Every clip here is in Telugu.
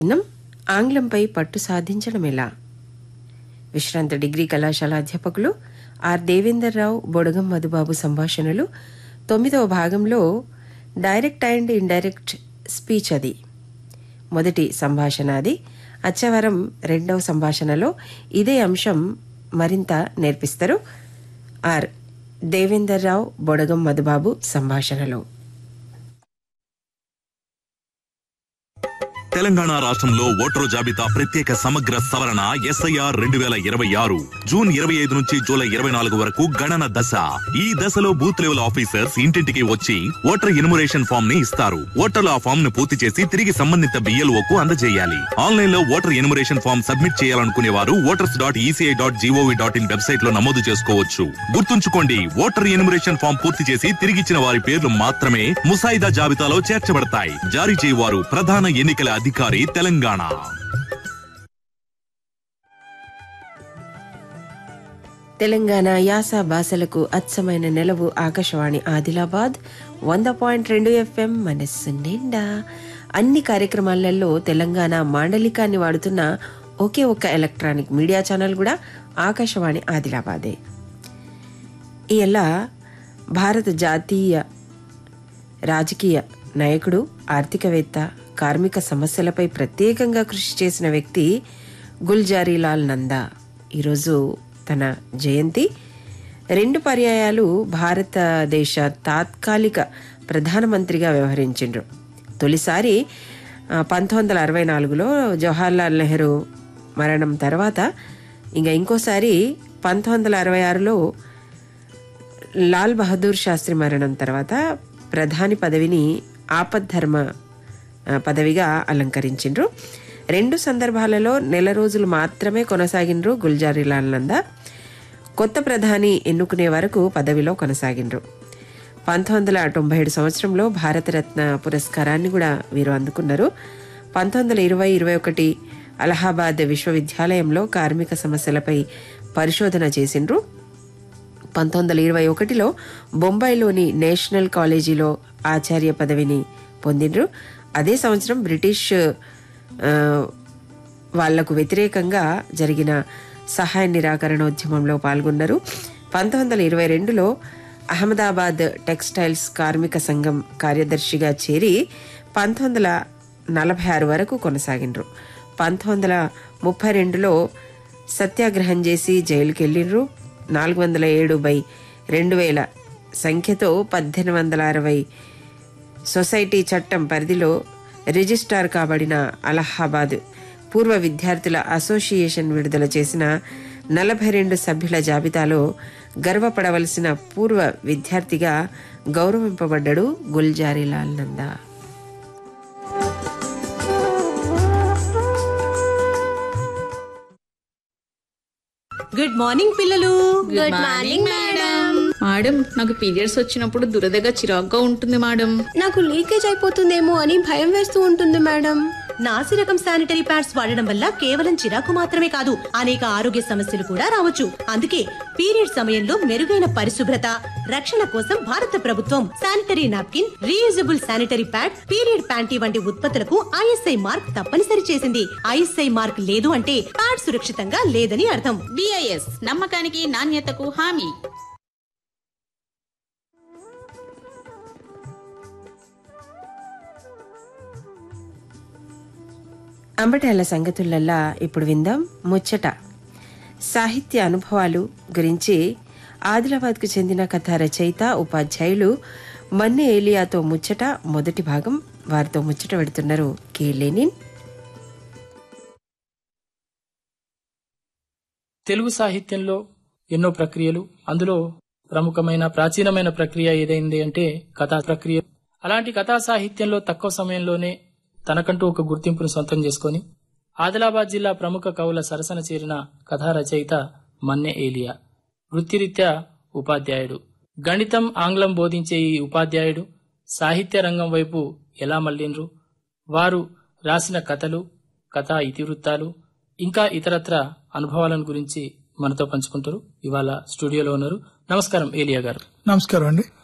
నం ఆంగ్లంపై పట్టు సాధించడం ఎలా విశ్రాంత డిగ్రీ కళాశాల అధ్యాపకులు ఆర్ దేవేందర్ రావు బొడగం మధుబాబు సంభాషణలు తొమ్మిదవ భాగంలో డైరెక్ట్ అండ్ ఇండైరెక్ట్ స్పీచ్ అది మొదటి సంభాషణ అది అచ్చవరం రెండవ సంభాషణలో ఇదే అంశం మరింత నేర్పిస్తారు ఆర్ దేవేందర్ రావు బొడగం మధుబాబు సంభాషణలో తెలంగాణ రాష్ట్రంలో ఓటరు జాబితా ప్రత్యేక సమగ్ర సవరణ ఎస్ఐఆర్ రెండు వేల ఇరవై ఆరు జూన్ ఇరవై ఐదు నుంచి జూలై ఇరవై నాలుగు వరకు గణన దశ ఈ దశలో బూత్ లెవెల్ ఆఫీసర్స్ ఇంటింటికి వచ్చి ఓటర్ ఎన్యుమరేషన్ ఫామ్ ని ఇస్తారు ఓటర్లు ఆ ఫామ్ ను పూర్తి చేసి తిరిగి సంబంధిత బిఎల్ఓ కు అందజేయాలి ఆన్లైన్ లో ఓటర్ ఎన్యుమరేషన్ ఫామ్ సబ్మిట్ చేయాలనుకునే వారు voters dot ECI dot GOV dot in website లో నమోదు చేసుకోవచ్చు గుర్తుంచుకోండి ఓటర్ ఎన్యుమరేషన్ ఫామ్ పూర్తి చేసి తిరిగిచ్చిన వారి పేర్లు మాత్రమే ముసాయిదా జాబితాలో చేర్చబడతాయి జారీ చేయవారు ప్రధాన ఎన్నికల అధికారి తెలంగాణ తెలంగాణ యాస భాషలకు అచ్చమైన నెలవు ఆకాశవాణి ఆదిలాబాద్ వంద పాయింట్ రెండు ఎఫ్ఎం మనస్సు నిండా అన్ని కార్యక్రమాలలో తెలంగాణ మాండలికాన్ని వాడుతున్న ఒకే ఒక్క ఎలక్ట్రానిక్ మీడియా ఛానల్ కూడా ఆకాశవాణి ఆదిలాబాదే ఇలా భారత జాతీయ రాజకీయ నాయకుడు ఆర్థికవేత్త కార్మిక సమస్యలపై ప్రత్యేకంగా కృషి చేసిన వ్యక్తి గుల్జారీలాల్ నందా ఈరోజు తన జయంతి రెండు పర్యాయాలు భారతదేశ తాత్కాలిక ప్రధానమంత్రిగా వ్యవహరించిండ్రు తొలిసారి ఆ, పంతొమ్మిది వందల అరవై నాలుగులో జవహర్లాల్ నెహ్రూ మరణం తర్వాత ఇంకా ఇంకోసారి పంతొమ్మిది వందల అరవై ఆరులో లాల్ బహదూర్ శాస్త్రి మరణం తర్వాత ప్రధాని పదవిని ఆపద్ధర్మ ఆ, పదవిగా అలంకరించిండ్రు రెండు సందర్భాలలో నెల రోజులు మాత్రమే కొనసాగిండ్రు గుల్జారీలాల్ నందా కొత్త ప్రధాని ఎన్నుకునే వరకు పదవిలో కొనసాగిండ్రు పంతొమ్మిది వందల తొంభై ఏడు సంవత్సరంలో భారతరత్న పురస్కారాన్ని కూడా వీరు అందుకున్నారు పంతొమ్మిది వందల ఇరవై ఇరవై ఒకటి అలహాబాద్ విశ్వవిద్యాలయంలో కార్మిక సమస్యలపై పరిశోధన చేసిండ్రు పంతొమ్మిది వందల ఇరవై ఒకటిలో బొంబాయిలోని నేషనల్ కాలేజీలో ఆచార్య పదవిని పొందిండ్రు అదే సంవత్సరం బ్రిటిష్ ఆ, వాళ్లకు వ్యతిరేకంగా జరిగిన సహాయ నిరాకరణోద్యమంలో పాల్గొన్నారు పంతొమ్మిది వందల ఇరవై రెండులో అహ్మదాబాద్ టెక్స్టైల్స్ కార్మిక సంఘం కార్యదర్శిగా చేరి పంతొమ్మిది వందల నలభై ఆరు వరకు కొనసాగిండ్రు పంతొమ్మిది వందల ముప్పై రెండులో సత్యాగ్రహం చేసి జైలుకి వెళ్ళిండ్రు నాలుగు వందల ఏడు బై రెండు వేల సంఖ్యతో పద్దెనిమిది వందల అరవై సొసైటీ చట్టం పరిధిలో రిజిస్ట్రార్ కాబడిన అలహాబాద్ పూర్వ విద్యార్థుల అసోసియేషన్ విడుదల చేసిన నలభై రెండు సభ్యుల జాబితాలో గర్వపడవలసిన పూర్వ విద్యార్థిగా గౌరవింపబడ్డాడు గుల్జారీలాల్ నందా గుడ్ మార్నింగ్ పిల్లలు గుడ్ మార్నింగ్ మేడం మేడం నాకు పీరియడ్స్ వచ్చినప్పుడు దురదగా చిరాగ్గా ఉంటుంది మేడం నాకు లీకేజ్ అయిపోతుందేమో అని భయం వేస్తూ ఉంటుంది మేడం నాసి రకం శానిటరీ ప్యాడ్స్ వాడడం వల్ల కేవలం చిరాకు మాత్రమే కాదు అనేక ఆరోగ్య సమస్యలు కూడా రావచ్చు అందుకే పీరియడ్ సమయంలో మెరుగైన పరిశుభ్రత రక్షణ కోసం భారత ప్రభుత్వం sanitary napkin reusable sanitary pad period panty వంటి ఉత్పత్తులకు ఐఎస్ఐ మార్క్ తప్పనిసరి చేసింది ఐఎస్ఐ మార్క్ లేదు అంటే ప్యాడ్ సురక్షితంగా లేదని అర్థం బిఐఎస్ నమ్మకానికి నాణ్యతకు హామీ అంబటాల సంగతులల్లా ఇప్పుడు విందాం ముచ్చట సాహిత్య అనుభవాలు గురించి ఆదిలాబాద్కు చెందిన కథ రచయిత ఉపాధ్యాయులు మన్నె ఏలియాతో ముచ్చట మొదటి భాగం వారితో ముచ్చట పెడుతున్నారు కే లెనిన్ తెలుగు సాహిత్యంలో ఎన్నో ప్రక్రియలు అందులో ప్రముఖమైన ప్రాచీనమైన ప్రక్రియ ఏదైంది అంటే కథా ప్రక్రియ అలాంటి కథా సాహిత్యంలో తక్కువ సమయంలోనే తనకంటూ ఒక గుర్తింపును సొంతం చేసుకొని ఆదిలాబాద్ జిల్లా ప్రముఖ కవుల సరసన చేరిన కథా రచయిత మన్నె ఏలియా వృత్తిరీత్యా ఉపాధ్యాయుడు గణితం ఆంగ్లం బోధించే ఈ ఉపాధ్యాయుడు సాహిత్య రంగం వైపు ఎలా మళ్లిండ్రు వారు రాసిన కథలు కథా ఇతివృత్తాలు ఇంకా ఇతరత్ర అనుభవాలను గురించి మనతో పంచుకుంటారు ఇవాళ స్టూడియోలో ఉన్నారు నమస్కారం ఏలియా గారు నమస్కారం అండి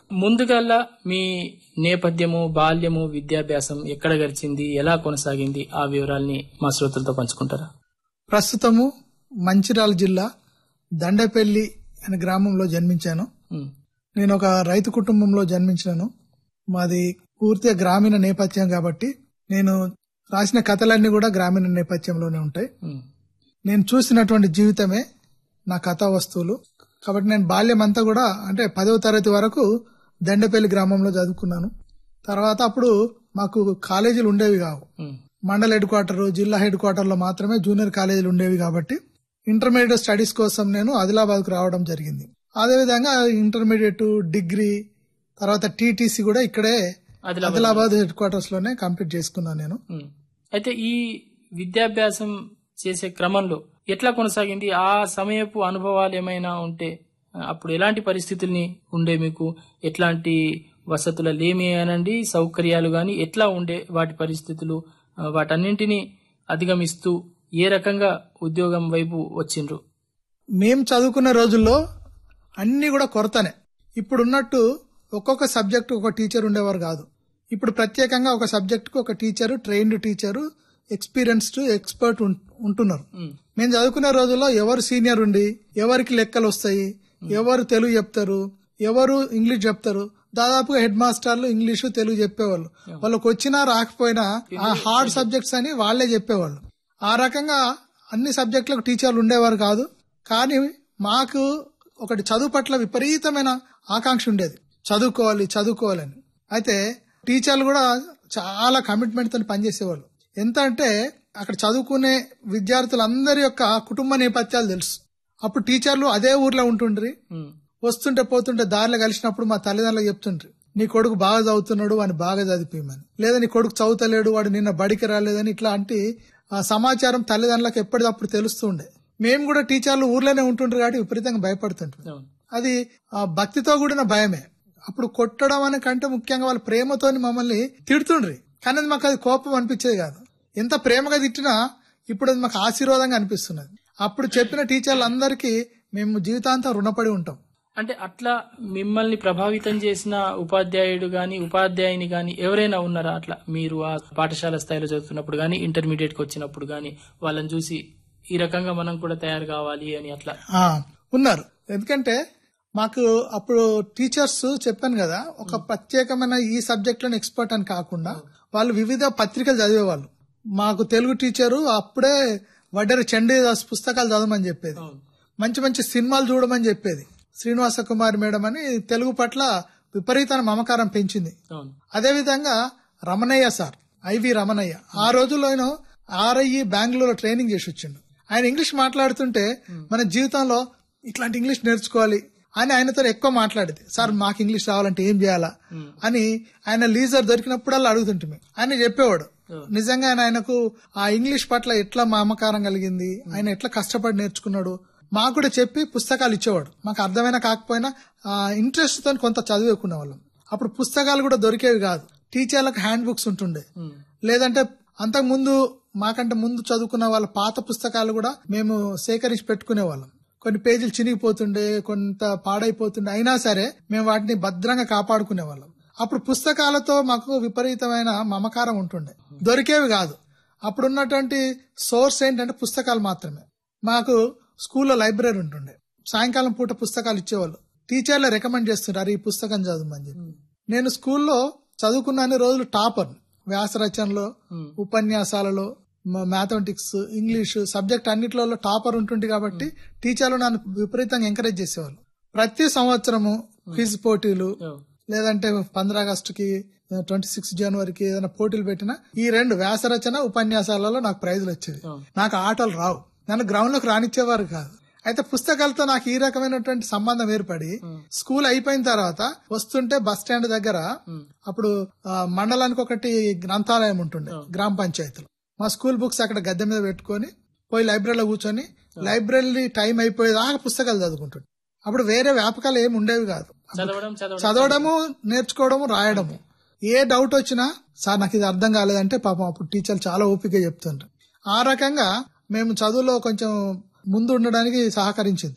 ముందుగల్లా మీ నేపథ్యము బాల్యము విద్యాభ్యాసం ఎక్కడ గడిచింది ఎలా కొనసాగింది ఆ వివరాల్ని మా శ్రోతలతో పంచుకుంటారా ప్రస్తుతము మంచిర్యాల జిల్లా దండపల్లి అనే గ్రామంలో జన్మించాను ఉమ్, నేను ఒక రైతు కుటుంబంలో జన్మించినాను మాది పూర్తిగా గ్రామీణ నేపథ్యం కాబట్టి నేను రాసిన కథలన్నీ కూడా గ్రామీణ నేపథ్యంలోనే ఉంటాయి ఉమ్, నేను చూసినటువంటి జీవితమే నా కథా వస్తువులు కాబట్టి నేను బాల్యం అంతా కూడా అంటే పదవ తరగతి వరకు దండపల్లి గ్రామంలో చదువుకున్నాను తర్వాత అప్పుడు మాకు కాలేజీలు ఉండేవి కావు ఉమ్, మండల హెడ్ క్వార్టర్ జిల్లా హెడ్ క్వార్టర్ లో మాత్రమే జూనియర్ కాలేజీలు ఉండేవి కాబట్టి ఇంటర్మీడియట్ స్టడీస్ కోసం నేను ఆదిలాబాద్ కు రావడం జరిగింది అదేవిధంగా ఇంటర్మీడియట్ డిగ్రీ తర్వాత టీటీసీ కూడా ఇక్కడే ఆదిలాబాద్. ఆదిలాబాద్ హెడ్ క్వార్టర్స్ లోనే కంప్లీట్ చేసుకున్నాను నేను ఉమ్. అయితే ఈ విద్యాభ్యాసం చేసే క్రమంలో ఎట్లా కొనసాగింది ఆ సమయపు అనుభవాలు ఏమైనా ఉంటే ఆ, అప్పుడు ఎలాంటి పరిస్థితుల్ని ఉండే మీకు ఎట్లాంటి వసతుల లేమి అనండి సౌకర్యాలు గాని ఎట్లా ఉండే వాటి పరిస్థితులు ఆ, వాటన్నింటినీ అధిగమిస్తూ ఏ రకంగా ఉద్యోగం వైపు వచ్చిండ్రు మేము చదువుకున్న రోజుల్లో అన్ని కూడా కొరతనే ఇప్పుడు ఉన్నట్టు ఒక్కొక్క సబ్జెక్ట్ ఒక టీచర్ ఉండేవారు కాదు ఇప్పుడు ప్రత్యేకంగా ఒక సబ్జెక్ట్ కు ఒక teacher trained teacher experienced expert ఉంటున్నారు ఉమ్, మేము చదువుకునే రోజుల్లో ఎవరు సీనియర్ ఉండి ఎవరికి లెక్కలు వస్తాయి ఎవరు తెలుగు చెప్తారు ఎవరు ఇంగ్లీష్ చెప్తారు దాదాపుగా హెడ్ మాస్టర్లు ఇంగ్లీషు తెలుగు చెప్పేవాళ్ళు వాళ్ళకి వచ్చినా రాకపోయినా ఆ హార్డ్ సబ్జెక్ట్స్ అని వాళ్లే చెప్పేవాళ్ళు ఆ రకంగా అన్ని సబ్జెక్టులకు టీచర్లు ఉండేవారు కాదు కానీ మాకు ఒకటి చదువు పట్ల విపరీతమైన ఆకాంక్ష ఉండేది చదువుకోవాలి చదువుకోవాలని అయితే టీచర్లు కూడా చాలా కమిట్మెంట్ తో పనిచేసేవాళ్ళు ఎంత అంటే అక్కడ చదువుకునే విద్యార్థులందరి యొక్క కుటుంబ నేపథ్యాలు తెలుసు అప్పుడు టీచర్లు అదే ఊర్లో ఉంటుండ్రి ఉమ్, వస్తుంటే పోతుంటే దారిలో కలిసినప్పుడు మా తల్లిదండ్రులకు చెప్తుండ్రి నీ కొడుకు బాగా చదువుతున్నాడు వాడిని బాగా చదివిపోయమని లేదా నీ కొడుకు చదువుతలేడు వాడు నిన్న బడికి రాలేదని ఇట్లాంటి ఆ సమాచారం తల్లిదండ్రులకు ఎప్పటికప్పుడు తెలుస్తూ ఉండే మేము కూడా టీచర్లు ఊర్లోనే ఉంటుండ్రు కాబట్టి విపరీతంగా భయపడుతుంటాం అవును. అది ఆ భక్తితో కూడిన భయమే అప్పుడు కొట్టడం అనే కంటే ముఖ్యంగా వాళ్ళ ప్రేమతోని మమ్మల్ని తిడుతుండ్రి కానీ అది మాకు అది కోపం అనిపించేది కాదు ఎంత ప్రేమగా తిట్టినా ఇప్పుడు అది మాకు ఆశీర్వాదంగా అనిపిస్తున్నది అప్పుడు చెప్పిన టీచర్లు అందరికీ మేము జీవితాంతం రుణపడి ఉంటాం అంటే అట్లా మిమ్మల్ని ప్రభావితం చేసిన ఉపాధ్యాయుడు గాని ఉపాధ్యాయుని గాని ఎవరైనా ఉన్నారా అట్లా మీరు ఆ పాఠశాల స్థాయిలో చదువుతున్నప్పుడు గాని ఇంటర్మీడియట్ కి వచ్చినప్పుడు గాని వాళ్ళని చూసి ఈ రకంగా మనం కూడా తయారు కావాలి అని అట్లా ఆ ఉన్నారు ఎందుకంటే మాకు అప్పుడు టీచర్స్ చెప్పాను కదా ఒక ప్రత్యేకమైన ఈ సబ్జెక్ట్ లోని ఎక్స్పర్ట్ అని కాకుండా వాళ్ళు వివిధ పత్రికలు చదివేవాళ్ళు మాకు తెలుగు టీచరు అప్పుడే వడ్డరి చండీదాస్ పుస్తకాలు చదవమని చెప్పేది మంచి మంచి సినిమాలు చూడమని చెప్పేది శ్రీనివాస కుమారి మేడం అని తెలుగు పట్ల విపరీతమైన మమకారం పెంచింది అవును అదేవిధంగా రమణయ్య సార్ ఐవి రమణయ్య ఆ రోజుల్లో ఆయన ఆర్ఐఈ బెంగళూరు ట్రైనింగ్ చేసి వచ్చిండు ఆయన ఇంగ్లీష్ మాట్లాడుతుంటే మన జీవితంలో ఇట్లాంటి ఇంగ్లీష్ నేర్చుకోవాలి అని ఆయనతో ఎక్కువ మాట్లాడేది సార్ మాకు ఇంగ్లీష్ రావాలంటే ఏం చేయాలా అని ఆయన లీజర్ దొరికినప్పుడల్లా అడుగుతుంటే ఆయన చెప్పేవాడు నిజంగా ఆయన ఆయనకు ఆ ఇంగ్లీష్ పట్ల ఎట్లా మమకారం కలిగింది ఆయన ఎట్లా కష్టపడి నేర్చుకున్నాడు మాకు కూడా చెప్పి పుస్తకాలు ఇచ్చేవాడు మాకు అర్థమైనా కాకపోయినా ఇంట్రెస్ట్ తో కొంత చదివేకునే వాళ్ళం అప్పుడు పుస్తకాలు కూడా దొరికేవి కాదు టీచర్లకు హ్యాండ్ బుక్స్ ఉంటుండే లేదంటే అంతకు ముందు మాకంటే ముందు చదువుకున్న వాళ్ళ పాత పుస్తకాలు కూడా మేము సేకరించి పెట్టుకునే వాళ్ళం కొన్ని పేజీలు చినిగిపోతుండే కొంత పాడైపోతుండే అయినా సరే మేము వాటిని భద్రంగా కాపాడుకునే వాళ్ళం అప్పుడు పుస్తకాలతో మాకు విపరీతమైన మమకారం ఉంటుండే దొరికేవి కాదు అప్పుడున్నటువంటి సోర్స్ ఏంటంటే పుస్తకాలు మాత్రమే మాకు స్కూల్లో లైబ్రరీ ఉంటుండే సాయంకాలం పూట పుస్తకాలు ఇచ్చేవాళ్ళు టీచర్లు రికమెండ్ చేస్తుంటారు ఈ పుస్తకం చదవమని చెప్పి నేను స్కూల్లో చదువుకున్న అన్ని రోజులు టాపర్ వ్యాస రచనలో ఉపన్యాసాలలో మ్యాథమెటిక్స్ ఇంగ్లీష్ సబ్జెక్ట్ అన్నిట్లలో టాపర్ ఉంటుంది కాబట్టి టీచర్లు నన్ను విపరీతంగా ఎంకరేజ్ చేసేవాళ్ళు ప్రతి సంవత్సరము క్విజ్ పోటీలు లేదంటే పంద్రా ఆగస్టుకి ట్వంటీ సిక్స్ జనవరికి ఏదైనా పోటీలు పెట్టినా ఈ రెండు వ్యాస రచన ఉపన్యాసాలలో నాకు ప్రైజులు వచ్చేవి నాకు ఆటలు రావు నన్ను గ్రౌండ్ లోకి రానిచ్చేవారు కాదు అయితే పుస్తకాలతో నాకు ఈ రకమైనటువంటి సంబంధం ఏర్పడి స్కూల్ అయిపోయిన తర్వాత వస్తుంటే బస్ స్టాండ్ దగ్గర అప్పుడు ఆ, మండలానికి ఒకటి గ్రంథాలయం ఉంటుండే గ్రామ పంచాయతీలో మా స్కూల్ బుక్స్ అక్కడ గద్దె మీద పెట్టుకొని పోయి లైబ్రరీలో కూర్చొని లైబ్రరీ టైం అయిపోయేదాకా పుస్తకాలు చదువుకుంటుండే అప్పుడు వేరే వ్యాపకాలు ఏమి ఉండేవి కాదు చదవడం చదవడం చదవడము నేర్చుకోవడము రాయడము ఏ డౌట్ వచ్చినా సార్ నాకు ఇది అర్థం కాలేదంటే పాపం అప్పుడు టీచర్లు చాలా ఓపిక చెప్తుంటారు ఆ రకంగా మేము చదువులో కొంచెం ముందు ఉండడానికి సహకరించింది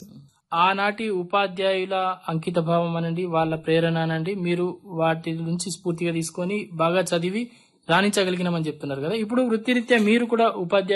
ఆనాటి ఉపాధ్యాయుల అంకిత భావం అనండి వాళ్ళ ప్రేరణ అనండి మీరు వాటి నుంచి స్ఫూర్తిగా తీసుకొని బాగా చదివి రాణించగలిగినామని చెప్తున్నారు కదా ఇప్పుడు వృత్తిరీత్యా మీరు కూడా ఉపాధ్యాయ